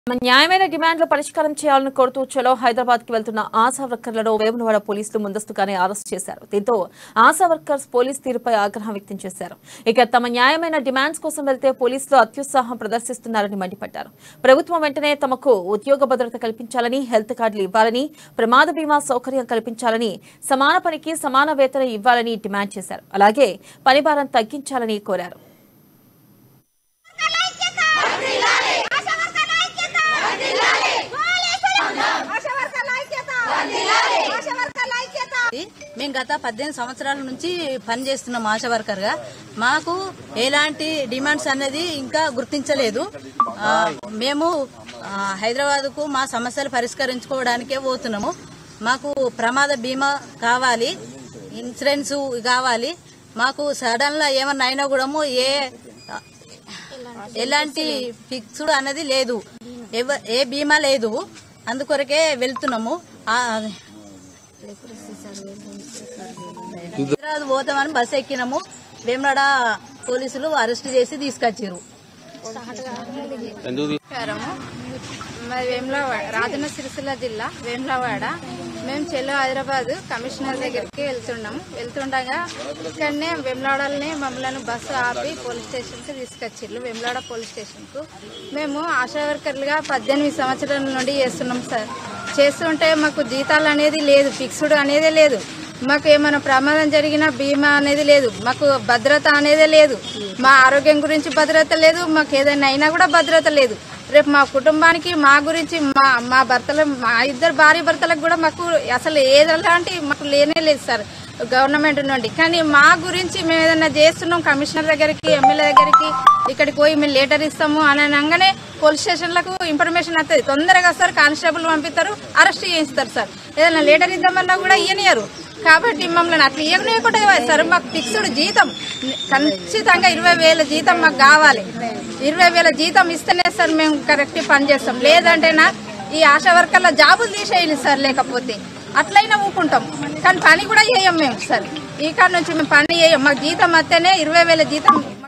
తమ న్యాయమైన డిమాండ్లు పరిష్కారం చేయాలని కోరుతూ చలో హైదరాబాద్ కి వెళ్తున్న ఆశా వర్కర్లను వేములవాడ పోలీసులు ముందస్తుగానే అరెస్ట్ చేశారు దీంతో ఆశా వర్కర్స్ పోలీస్ తీరుపై ఆగ్రహం వ్యక్తం చేశారు ఇక తమ న్యాయమైన డిమాండ్స్ కోసం వెళ్తే పోలీసులు అత్యుత్సాహం ప్రదర్శిస్తున్నారని మండిపడ్డారు ప్రభుత్వం వెంటనే తమకు ఉద్యోగ భద్రత కల్పించాలని హెల్త్ కార్డులు ఇవ్వాలని ప్రమాద బీమా సౌకర్యం కల్పించాలని సమాన పనికి సమాన వేతనం ఇవ్వాలని డిమాండ్ చేశారు అలాగే పని భారం తగ్గించాలని కోరారు మేము గత పద్దెనిమిది సంవత్సరాల నుంచి పని చేస్తున్నాం ఆశా వర్కర్ గా మాకు ఎలాంటి డిమాండ్స్ అనేది ఇంకా గుర్తించలేదు ఆ, మేము హైదరాబాద్ కు మా సమస్యలు పరిష్కరించుకోవడానికే పోతున్నాము మాకు ప్రమాద బీమా కావాలి ఇన్సూరెన్స్ కావాలి మాకు సడన్ గా ఏమన్నా అయినా కూడా ఏ ఎలాంటి ఫిక్స్డ్ అనేది లేదు ఎవ- ఏ బీమా లేదు అందుకొరకే వెళ్తున్నాము ఆ, హైదరాబాద్ పోతామని బస్సు ఎక్కినాము వేమనాడ పోలీసులు అరెస్ట్ చేసి తీసుకొచ్చారు నమస్కారము మరి వేములవాడ రాజన్న సిరిసిల్ల జిల్లా వేములవాడ మేము చెల్లో హైదరాబాద్ కమిషనర్ దగ్గరికి వెళ్తున్నాము వెళ్తుండగా ఇక్కడనే వేములవాడలోనే మమ్మల్ని బస్సు ఆపి పోలీస్ స్టేషన్కి తీసుకొచ్చిర్రు వేములవాడ పోలీస్ స్టేషన్కు మేము ఆశా వర్కర్లుగా పద్దెనిమిది సంవత్సరాల నుండి చేస్తున్నాం సార్ చేస్తుంటే మాకు జీతాలు అనేది లేదు ఫిక్స్డ్ అనేది లేదు మాకు ఏమైనా ప్రమాదం జరిగినా బీమా అనేది లేదు మాకు భద్రత అనేది లేదు మా ఆరోగ్యం గురించి భద్రత లేదు మాకు ఏదైనా అయినా కూడా భద్రత లేదు రేపు మా కుటుంబానికి మా గురించి మా మా భర్తల మా ఇద్దరు భార్య భర్తలకు కూడా మాకు అసలు ఏదలాంటి మాకు లేనే లేదు సార్ గవర్నమెంట్ నుండి కానీ మా గురించి మేము ఏదైనా చేస్తున్నాం కమిషనర్ దగ్గరికి ఎమ్మెల్యే దగ్గరికి ఇక్కడికి పోయి మేము లెటర్ ఇస్తాము అని అనగానే పోలీస్ స్టేషన్లకు ఇన్ఫర్మేషన్ వస్తుంది తొందరగా వస్తారు కానిస్టేబుల్ పంపిస్తారు అరెస్ట్ చేయిస్తారు సార్ ఏదైనా లెటర్ ఇద్దామన్నా కూడా ఇయ్యనియరు కాబట్టి మమ్మల్ని అట్లా ఇవ్వకుండా సార్ మాకు ఫిక్స్డ్ జీతం ఖచ్చితంగా ఇరవై వేల జీతం మాకు కావాలి ఇరవై వేల జీతం ఇస్తేనే సార్ మేము కరెక్ట్ పని చేస్తాం లేదంటేనా ఈ ఆశా వర్కర్ల జాబులు తీసేయాలి సార్ లేకపోతే అట్లయినా ఊకుంటాం కానీ పని కూడా చేయం మేము సార్ ఈ కాడ నుంచి మేము పని చేయం మాకు జీతం వస్తేనే ఇరవై వేల జీతం